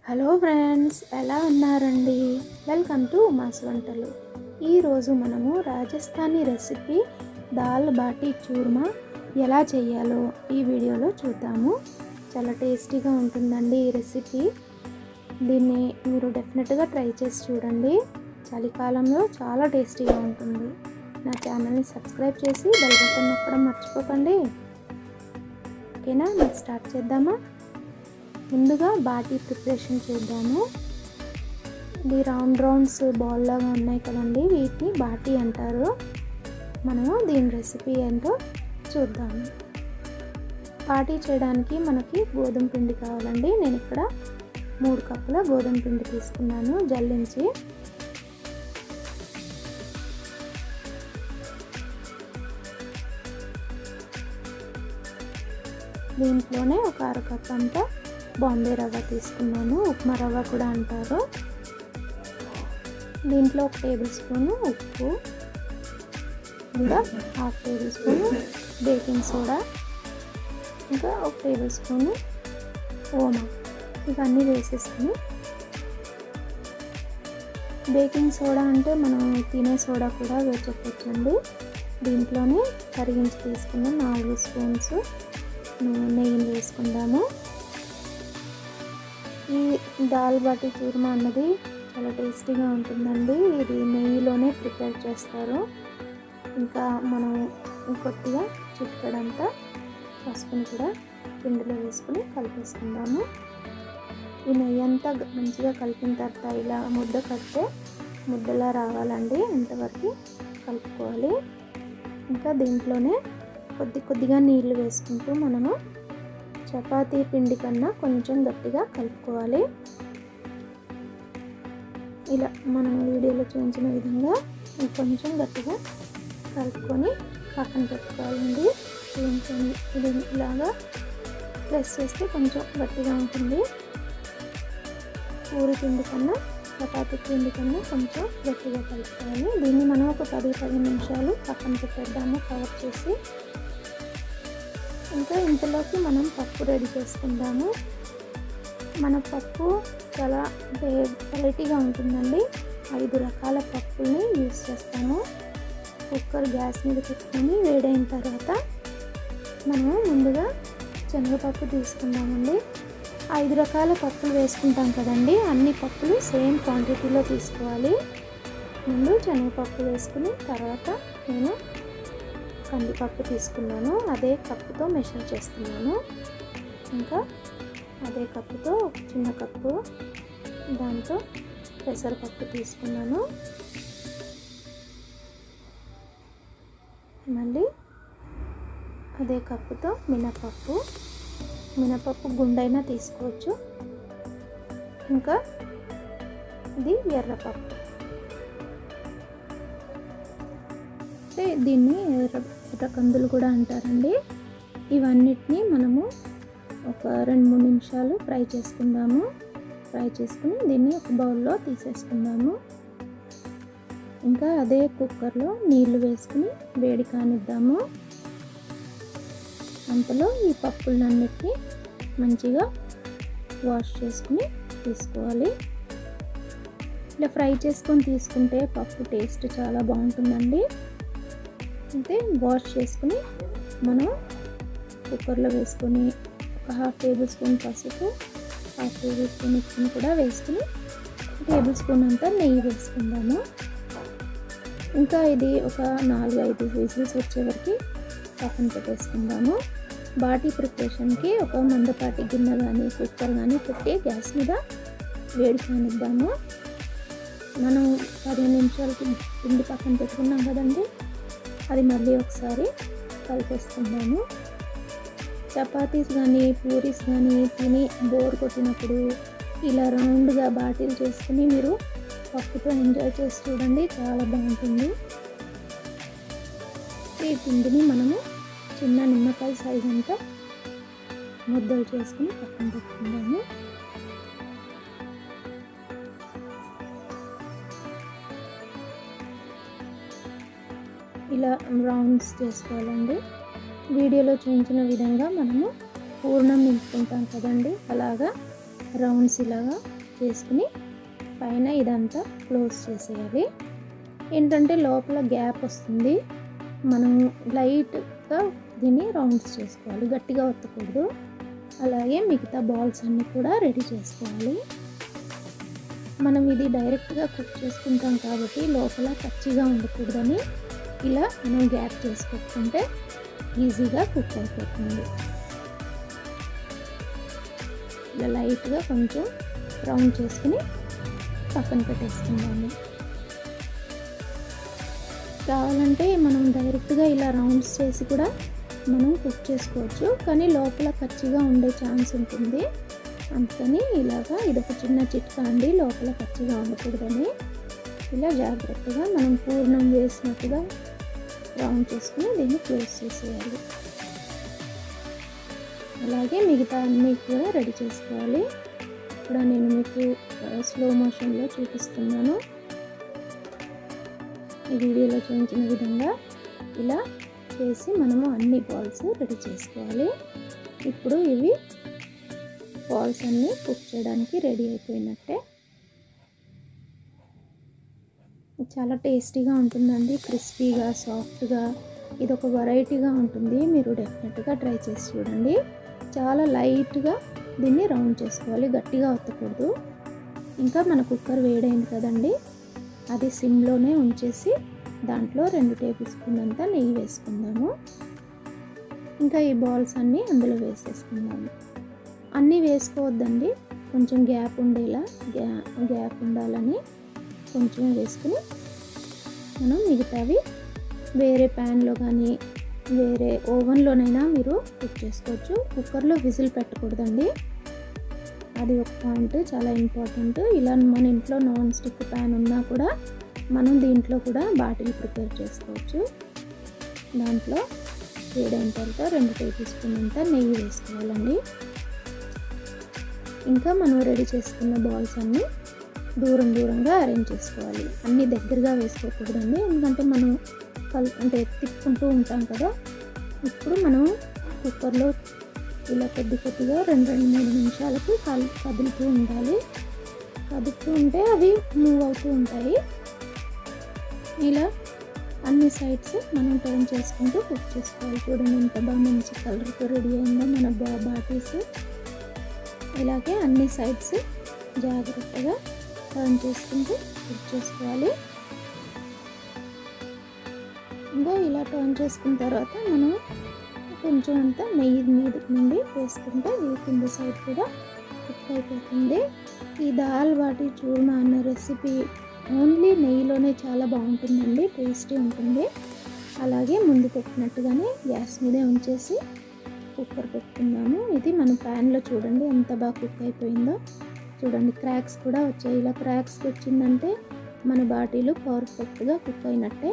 hello friends ఎలా ఉన్నారండి welcome to Uma's వంటలు ఈరోజు మనము రాజస్థానీ రెసిపీ దాల్ బాటీ చూర్మా ఎలా చేయాలో ఈ వీడియోలో చూద్దాము చాలా టేస్టీగా ఉంటుందండి ఈ రెసిపీ దీన్ని మీరు డెఫినెట్గా ట్రై చేసి చూడండి చలికాలంలో చాలా టేస్టీగా ఉంటుంది నా ఛానల్ని సబ్స్క్రైబ్ చేసి బెల్ బటన్ నొక్కడం మర్చిపోకండి ఓకేనా మరి స్టార్ట్ చేద్దామా ముందుగా బాటీ ప్రిపరేషన్ చేద్దాము ఇది రౌండ్ రౌండ్స్ బాల్ లాగా ఉన్నాయి కదండి వీటిని బాటీ అంటారు మనము దీని రెసిపీ ఏంటో చూద్దాము బాటీ చేయడానికి మనకి గోధుమ పిండి కావాలండి నేను ఇక్కడ మూడు కప్పుల గోధుమ పిండి తీసుకున్నాను జల్లించి దీంట్లోనే ఒక అరకప్ అంతా బాంబే రవ్వ తీసుకున్నాను ఉప్మా రవ్వ కూడా అంటారు దీంట్లో ఒక టేబుల్ స్పూను ఉప్పు ఇంకా half tablespoon baking soda ఇంకా ఒక టేబుల్ స్పూను ఓమా ఇవన్నీ వేసేసుకుని బేకింగ్ సోడా అంటే మనం తినే సోడా కూడా చెప్పొచ్చండి దీంట్లోనే కరిగించి తీసుకున్న నాలుగు స్పూన్స్ నెయ్యిని వేసుకుందాము ఈ దాల్ బాటీ చూర్మా అన్నది చాలా టేస్టీగా ఉంటుందండి ఇది నెయ్యిలోనే ప్రిపేర్ చేస్తారు ఇంకా మనం కొద్దిగా చిక్కడంతా పసుపుని కూడా పిండిలో వేసుకుని కలిపేసుకుందాము ఈ నెయ్యి అంతా మంచిగా కలిపిన తర్వాత ఇలా ముద్ద కడితే ముద్దలా రావాలండి ఇంతవరకు కలుపుకోవాలి ఇంకా దీంట్లోనే కొద్ది కొద్దిగా నీళ్లు వేసుకుంటూ మనము చపాతీ పిండి కన్నా కొంచెం గట్టిగా కలుపుకోవాలి ఇలా మనం వీడియోలో చూపించిన విధంగా కొంచెం గట్టిగా కలుపుకొని పక్కన పెట్టుకోవాలండి కొంచెం ఇది ఇలాగా ప్రెస్ చేస్తే కొంచెం గట్టిగా ఉంటుంది పూరి పిండి కన్నా చపాతీ పిండి కన్నా కొంచెం గట్టిగా కలుపుకోవాలి దీన్ని మనం ఒక పది పది నిమిషాలు పక్కన పెట్టేద్దాము కవర్ చేసి ఇంకా ఇంతలోకి మనం పప్పు రెడీ చేసుకుందాము మన పప్పు చాలా వెరైటీగా ఉంటుందండి ఐదు రకాల పప్పుల్ని యూస్ చేస్తాము కుక్కర్ గ్యాస్ మీద పెట్టుకొని వేడైన తర్వాత మనము ముందుగా శనగపప్పు తీసుకుందామండి ఐదు రకాల పప్పులు వేసుకుంటాం కదండి అన్ని పప్పులు సేమ్ క్వాంటిటీలో తీసుకోవాలి ముందు శనగపప్పు వేసుకుని తర్వాత నేను కందిపప్పు తీసుకున్నాను అదే కప్పుతో మెషర్ చేస్తున్నాను ఇంకా అదే కప్పుతో ఒక చిన్న కప్పు దాంతో పెసరపప్పు తీసుకున్నాను మళ్ళీ అదే కప్పుతో మినపప్పు మినపప్పు గుండైనా తీసుకోవచ్చు ఇంకా ఇది ఎర్రపప్పు అంటే దీన్ని ఎర్ర ఎర్ర కందులు కూడా అంటారండి ఇవన్నిటిని మనము ఒక రెండు మూడు నిమిషాలు ఫ్రై చేసుకుందాము ఫ్రై చేసుకుని దీన్ని ఒక బౌల్లో తీసేసుకుందాము ఇంకా అదే కుక్కర్లో నీళ్లు వేసుకుని వేడి కానిద్దాము అంతలో ఈ పప్పులన్నిటిని మంచిగా వాష్ చేసుకుని తీసుకోవాలి ఇలా ఫ్రై చేసుకొని తీసుకుంటే పప్పు టేస్ట్ చాలా బాగుంటుందండి అయితే వాష్ చేసుకుని మనం కుక్కర్లో వేసుకొని ఒక హాఫ్ టేబుల్ స్పూన్ పసుపు హాఫ్ టేబుల్ స్పూన్ ఉప్పుని కూడా వేసుకుని టేబుల్ స్పూన్ అంతా నెయ్యి వేసుకుందాము ఇంకా ఇది ఒక నాలుగు ఐదు విజిల్స్ వచ్చే వరకు పక్కన పెట్టేసుకుందాము బాటీ ప్రిపరేషన్కి ఒక మందపాటి గిన్నె కానీ కుక్కర్ కానీ పెట్టి గ్యాస్ మీద వేడి కానిద్దాము మనం పదిహేను నిమిషాలకి పిండి పక్కన పెట్టుకున్నాం కదండి అది మళ్ళీ ఒకసారి కలిపేసుకుందాము చపాతీస్ కానీ పూరీస్ కానీ తిని బోర్ కొట్టినప్పుడు ఇలా రౌండ్గా బాటిల్ చేసుకుని మీరు పప్పుతో ఎంజాయ్ చేసి చూడండి చాలా బాగుంటుంది ఈ పిండిని మనము చిన్న నిమ్మకాయ సైజ్ అంతా ముద్దలు చేసుకుని పక్కన పెట్టుకుందాము ఇలా రౌండ్స్ చేసుకోవాలండి వీడియోలో చూపించిన విధంగా మనము పూర్ణం నింపుకుంటాం కదండి అలాగా రౌండ్స్ ఇలాగా చేసుకుని పైన ఇదంతా క్లోజ్ చేసేయాలి ఏంటంటే లోపల గ్యాప్ వస్తుంది మనం లైట్గా దీన్ని రౌండ్స్ చేసుకోవాలి గట్టిగా ఒత్తకూడదు అలాగే మిగతా బాల్స్ అన్నీ కూడా రెడీ చేసుకోవాలి మనం ఇది డైరెక్ట్గా కుక్ చేసుకుంటాం కాబట్టి లోపల పచ్చిగా ఉండకూడదని ఇలా మనం గ్యాప్ చేసి పెట్టుకుంటే ఈజీగా కుక్ అయిపోతుంది ఇలా లైట్గా కొంచెం రౌండ్ చేసుకుని పక్కన పెట్టేసుకుందాము కావాలంటే మనం డైరెక్ట్గా ఇలా రౌండ్స్ చేసి కూడా మనం కుక్ చేసుకోవచ్చు కానీ లోపల పచ్చిగా ఉండే ఛాన్స్ ఉంటుంది అందుకని ఇలాగా ఇదొక చిన్న చిట్కా అండి లోపల పచ్చిగా ఉండకూడదని ఇలా జాగ్రత్తగా మనం పూర్ణం వేసినట్టుగా రౌండ్ చేసుకుని దీన్ని క్లోజ్ చేసేయాలి అలాగే మిగతా అన్నీ కూడా రెడీ చేసుకోవాలి ఇప్పుడు నేను మీకు స్లో మోషన్లో చూపిస్తున్నాను ఈ వీడియోలో చూపించిన విధంగా ఇలా చేసి మనము అన్ని బాల్స్ రెడీ చేసుకోవాలి ఇప్పుడు ఇవి బాల్స్ అన్నీ కుక్ చేయడానికి రెడీ అయిపోయినట్టే చాలా టేస్టీగా ఉంటుందండి క్రిస్పీగా సాఫ్ట్గా ఇది ఒక వెరైటీగా ఉంటుంది మీరు డెఫినెట్గా ట్రై చేసి చూడండి చాలా లైట్గా దీన్ని రౌండ్ చేసుకోవాలి గట్టిగా ఒత్తకూడదు ఇంకా మన కుక్కర్ వేడైంది కదండి అది సిమ్లోనే ఉంచేసి దాంట్లో రెండు టేబుల్ స్పూన్ అంతా నెయ్యి వేసుకుందాము ఇంకా ఈ బాల్స్ అన్నీ అందులో వేసేసుకుందాము అన్నీ వేసుకోవద్దండి కొంచెం గ్యాప్ ఉండేలా గ్యా గ్యాప్ ఉండాలని కొంచెం వేసుకుని మనం మిగతావి వేరే ప్యాన్లో కానీ వేరే ఓవెన్లోనైనా మీరు కుక్ చేసుకోవచ్చు కుక్కర్లో విజిల్ పెట్టకూడదండి అది ఒక పాయింట్ చాలా ఇంపార్టెంట్ ఇలా మన ఇంట్లో నాన్ స్టిక్ ప్యాన్ ఉన్నా కూడా మనం దీంట్లో కూడా బాటిల్ ప్రిపేర్ చేసుకోవచ్చు దాంట్లో వేడైన తర్వాత రెండు టేబుల్ స్పూన్ అంతా నెయ్యి వేసుకోవాలండి ఇంకా మనం రెడీ చేసుకున్న బాల్స్ అన్నీ దూరం దూరంగా అరేంజ్ చేసుకోవాలి అన్నీ దగ్గరగా వేసుకోకూడదండి ఎందుకంటే మనం కల్ అంటే తిప్పుకుంటూ ఉంటాం కదా ఇప్పుడు మనం కుక్కర్లో ఇలా కొద్ది కొద్దిగా రెండు రెండు మూడు నిమిషాలకు కల్ కదులుతూ ఉండాలి కదులుతూ ఉంటే అవి మూవ్ అవుతూ ఉంటాయి ఇలా అన్ని సైడ్స్ మనం టర్న్ చేసుకుంటూ కుక్ చేసుకోవాలి చూడండి ఎంత బాగా మంచి కలర్తో రెడీ అయిందో మన బా బాటీస్ ఇలాగే అన్ని సైడ్స్ జాగ్రత్తగా టర్న్ చేసుకుంటూ కుక్ చేసుకోవాలి ఇంకా ఇలా టర్న్ చేసుకున్న తర్వాత మనం కొంచెం అంతా నెయ్యి మీద నుండి వేసుకుంటే ఈ కింద సైడ్ కూడా కుక్ అయిపోతుంది ఈ దాల్ బాటి చూర్మా అన్న రెసిపీ ఓన్లీ నెయ్యిలోనే చాలా బాగుంటుందండి టేస్టీ ఉంటుంది అలాగే ముందు పెట్టినట్టుగానే గ్యాస్ మీదే ఉంచేసి కుక్కర్ పెట్టుకుందాము ఇది మన ప్యాన్లో చూడండి ఎంత బాగా కుక్ అయిపోయిందో చూడండి క్రాక్స్ కూడా వచ్చాయి ఇలా క్రాక్స్ వచ్చిందంటే మన బాటీలు పర్ఫెక్ట్గా కుక్ అయినట్టే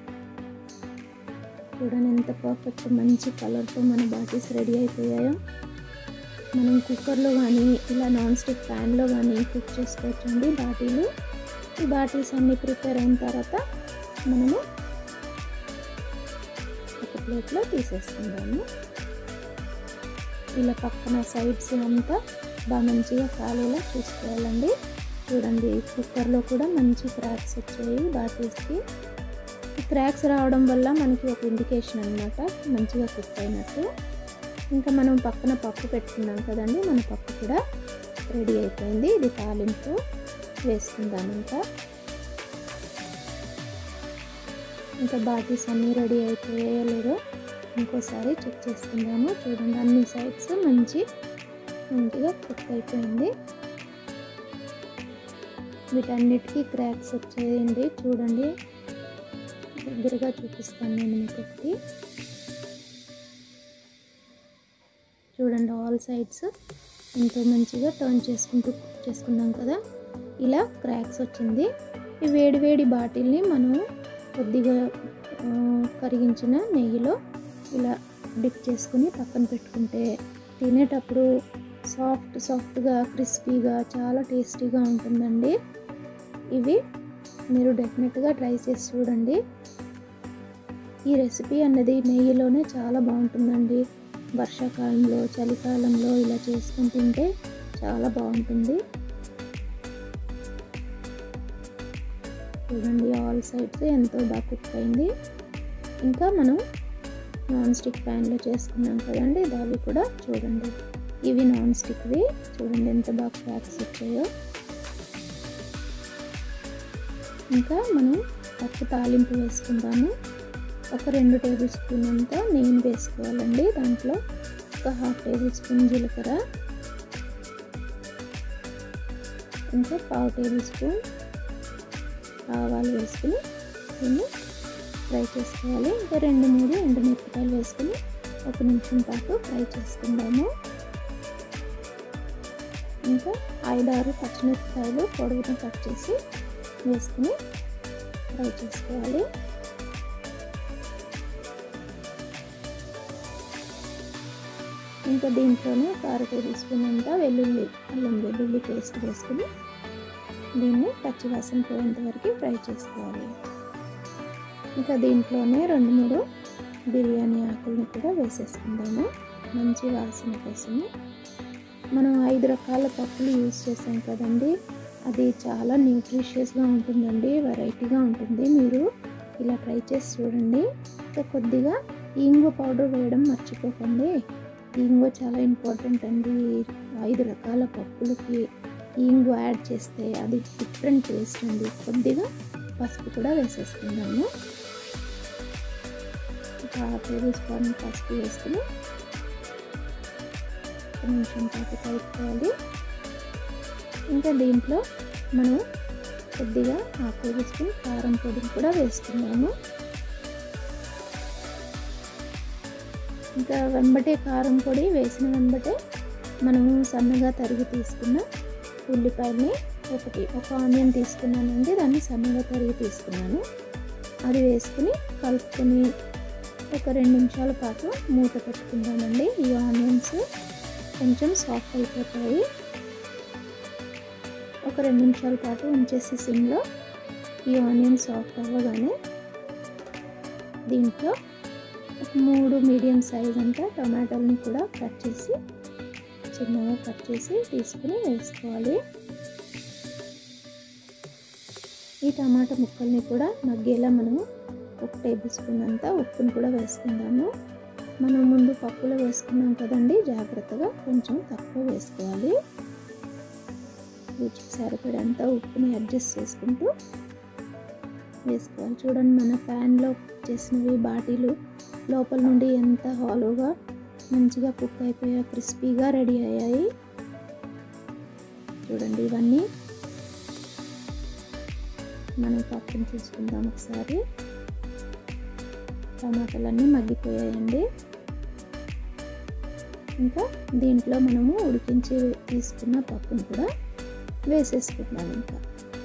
చూడండి ఎంత పర్ఫెక్ట్ మంచి కలర్తో మన బాటీస్ రెడీ అయిపోయాయో మనం కుక్కర్లో కానీ ఇలా నాన్ స్టిక్ ప్యాన్లో కానీ కుక్ చేసుకోవచ్చండి బాటీలు ఈ బాటీస్ అన్నీ ప్రిపేర్ అయిన తర్వాత మనము ఒక ప్లేట్లో తీసేసుకుందాము ఇలా పక్కన సైడ్స్ అంతా బాగా మంచిగా కాలేలా చూసుకోవాలండి చూడండి కుక్కర్లో కూడా మంచి క్రాక్స్ వచ్చాయి బాటీస్కి ఈ క్రాక్స్ రావడం వల్ల మనకి ఒక ఇండికేషన్ అనమాట మంచిగా కుక్ అయినట్టు ఇంకా మనం పక్కన పప్పు పెట్టుకున్నాం కదండి మన పప్పు కూడా రెడీ అయిపోయింది ఇది తాలింపు వేసుకుందాం ఇంకా ఇంకా బాటీస్ అన్నీ రెడీ అయిపోయాయో లేదో ఇంకోసారి చెక్ చేసుకుందాము చూడండి అన్ని సైడ్స్ మంచి మంచిగా కుక్ అయిపోయింది వీటన్నిటికీ క్రాక్స్ వచ్చేయండి చూడండి దగ్గరగా చూపిస్తాను నేను మీకు ఒకటి చూడండి ఆల్ సైడ్స్ ఎంతో మంచిగా టర్న్ చేసుకుంటూ కుక్ చేసుకున్నాం కదా ఇలా క్రాక్స్ వచ్చింది ఈ వేడి వేడి బాటిల్ని మనం కొద్దిగా ఆ, కరిగించిన నెయ్యిలో ఇలా డిప్ చేసుకుని పక్కన పెట్టుకుంటే తినేటప్పుడు సాఫ్ట్ సాఫ్ట్గా క్రిస్పీగా చాలా టేస్టీగా ఉంటుందండి ఇవి మీరు డెఫినెట్గా ట్రై చేసి చూడండి ఈ రెసిపీ అన్నది నెయ్యిలోనే చాలా బాగుంటుందండి వర్షాకాలంలో చలికాలంలో ఇలా చేసుకుని తింటే చాలా బాగుంటుంది చూడండి ఆల్ సైడ్స్ ఎంతో బాగా కుక్ అయింది ఇంకా మనం నాన్ స్టిక్ ప్యాన్లో చేసుకున్నాం కదండి ఇది అవి కూడా చూడండి ఇవి నాన్ స్టిక్వి చూడండి ఎంత బాగా క్రాక్స్ వచ్చాయో ఇంకా మనం పప్పు తాలింపు వేసుకుందాము ఒక రెండు టేబుల్ స్పూన్ అంతా నెయ్యి వేసుకోవాలండి దాంట్లో ఒక హాఫ్ టేబుల్ స్పూన్ జీలకర్ర ఇంకా పావు టేబుల్ స్పూన్ ఆవాలు వేసుకుని దీన్ని ఫ్రై చేసుకోవాలి ఇంకా రెండు మూడు ఎండుమిరపకాయలు వేసుకుని ఒక నిమిషం పాటు ఫ్రై చేసుకుందాము ఇంకా ఐదారు పచ్చిమిరపకాయలు పొడవున కట్ చేసి వేసుకుని ఫ్రై చేసుకోవాలి ఇంకా దీంట్లోనే ఒక అర టేబుల్ స్పూన్ అంతా వెల్లుల్లి అల్లం వెల్లుల్లి పేస్ట్ వేసుకుని దీన్ని పచ్చివాసన పోయేంత వరకు ఫ్రై చేసుకోవాలి ఇంకా దీంట్లోనే రెండు మూడు బిర్యానీ ఆకుల్ని కూడా వేసేసుకుందాము మంచి వాసన కోసము మనం ఐదు రకాల పప్పులు యూజ్ చేసాం కదండి అది చాలా న్యూట్రిషియస్గా ఉంటుందండి వెరైటీగా ఉంటుంది మీరు ఇలా ట్రై చేసి చూడండి ఇంకా కొద్దిగా ఇంగు పౌడర్ వేయడం మర్చిపోకండి ఇంగు చాలా ఇంపార్టెంట్ అండి ఐదు రకాల పప్పులకి ఇంగు యాడ్ చేస్తే అది డిఫరెంట్ టేస్ట్ అండి కొద్దిగా పసుపు కూడా వేసేసుకుందాము ఒక హాఫ్ టేబుల్ స్పూన్ పసుపు వేసుకుని ఒక నిమిషం పాటు కలుపుకోవాలి ఇంకా దీంట్లో మనం కొద్దిగా హాఫ్ టేబుల్ స్పూన్ కారం పొడిని కూడా వేసుకున్నాము ఇంకా వెంబటే కారం పొడి వేసిన వెంబటే మనము సన్నగా తరిగి తీసుకున్న ఉల్లిపాయని ఒకటి ఒక ఆనియన్ తీసుకున్నానండి దాన్ని సన్నగా తరిగి తీసుకున్నాను అది వేసుకుని కలుపుకొని ఒక రెండు నిమిషాల పాటు మూత పెట్టుకుందామండి ఈ ఆనియన్స్ కొంచెం సాఫ్ట్ అయిపోతాయి ఒక రెండు నిమిషాల పాటు ఉంచేసి సిమ్లో ఈ ఆనియన్ సాఫ్ట్ అవ్వగానే దీంట్లో ఒక మూడు మీడియం సైజ్ అంతా టమాటాలని కూడా కట్ చేసి చిన్నగా కట్ చేసి తీసుకుని వేసుకోవాలి ఈ టమాటా ముక్కల్ని కూడా మగ్గేలా మనము ఒక టేబుల్ స్పూన్ అంతా ఉప్పుని కూడా వేసుకుందాము మనం ముందు పప్పులో వేసుకున్నాం కదండి జాగ్రత్తగా కొంచెం తక్కువ వేసుకోవాలి రుచికి సరిపడంత ఉప్పుని అడ్జస్ట్ చేసుకుంటూ వేసుకోవాలి చూడండి మన ప్యాన్లో చేసినవి బాటీలు లోపల నుండి ఎంత హాలోగా మంచిగా కుక్ అయిపోయా క్రిస్పీగా రెడీ అయ్యాయి చూడండి ఇవన్నీ మనం పప్పుని చూసుకుందాం ఒకసారి టమాటాలన్నీ మగ్గిపోయాయండి ఇంకా దీంట్లో మనము ఉడికించి తీసుకున్న పప్పును కూడా వేసేసుకుందాం ఇంకా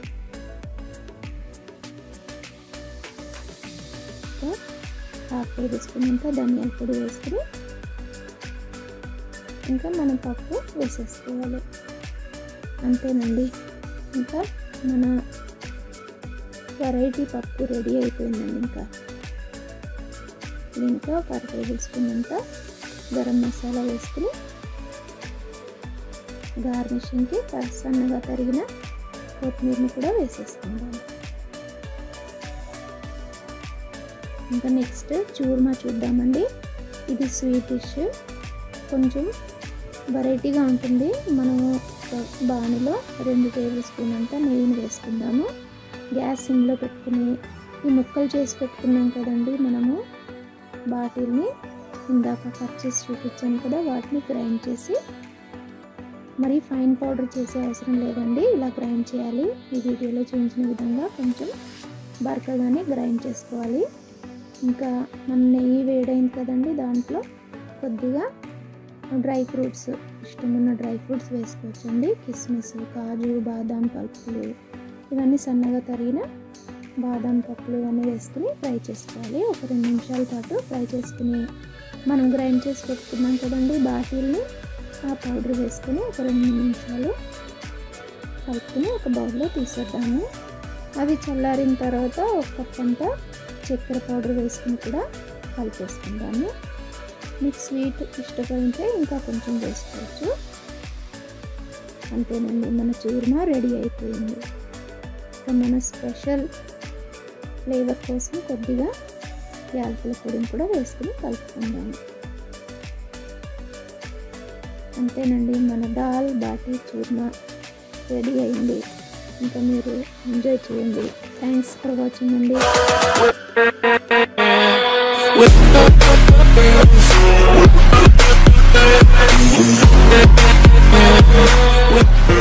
హాఫ్ టేబుల్ స్పూన్ అంతా ధనియాల పొడి వేసుకుని ఇంకా మనం పప్పు వేసేసుకోవాలి అంతేనండి ఇంకా మన వెరైటీ పప్పు రెడీ అయిపోయిందండి ఇంకా దీంట్లో ఒక అర టేబుల్ స్పూన్ అంతా గరం మసాలా వేసుకుని గార్నిషింగ్కి సన్నగా తరిగిన కొత్తిమీరని కూడా వేసేసుకుందాం ఇంకా నెక్స్ట్ చూర్మా చూద్దామండి ఇది స్వీట్ డిష్ కొంచెం వెరైటీగా ఉంటుంది మనము బాణలో రెండు టేబుల్ స్పూన్ అంతా నెయ్యిని వేసుకుందాము గ్యాస్ సిమ్లో పెట్టుకుని ఈ ముక్కలు చేసి పెట్టుకున్నాం కదండి మనము బాటిల్ని ఇందాక కట్ చేసి చూపించాను కదా వాటిని గ్రైండ్ చేసి మరి ఫైన్ పౌడర్ చేసే అవసరం లేదండి ఇలా గ్రైండ్ చేయాలి ఈ వీడియోలో చూపించిన విధంగా కొంచెం బరకగానే గ్రైండ్ చేసుకోవాలి ఇంకా మన నెయ్యి వేడైంది కదండి దాంట్లో కొద్దిగా డ్రై ఫ్రూట్స్ ఇష్టమున్న డ్రై ఫ్రూట్స్ వేసుకోవచ్చండి కిస్మిస్ కాజు బాదాం పలుకులు ఇవన్నీ సన్నగా తరిగిన బాదాం పప్పులు ఇవన్నీ వేసుకుని ఫ్రై చేసుకోవాలి ఒక రెండు నిమిషాల పాటు ఫ్రై చేసుకుని మనం గ్రైండ్ చేసి పెట్టుకున్నాం కదండి బాటిల్ని ఆ పౌడర్ వేసుకుని ఒక రెండు నిమిషాలు కలుపుకొని ఒక బౌల్లో తీసేద్దాము అవి చల్లారిన తర్వాత ఒక కప్ అంతా చక్కెర పౌడర్ వేసుకుని కూడా కలిపేసుకుందాము మీకు స్వీట్ ఇష్టపడితే ఇంకా కొంచెం వేసుకోవచ్చు అంతేనండి మన చూర్మా రెడీ అయిపోయింది తర్వాత మన స్పెషల్ ఫ్లేవర్ కోసం కొద్దిగా యాలకుల పొడిని కూడా వేసుకుని కలుపుకుందాము అంతేనండి మన దాల్ బాటీ చూర్మా రెడీ అయింది ఇంకా మీరు ఎంజాయ్ చేయండి థ్యాంక్స్ ఫర్ వాచింగ్ అండి with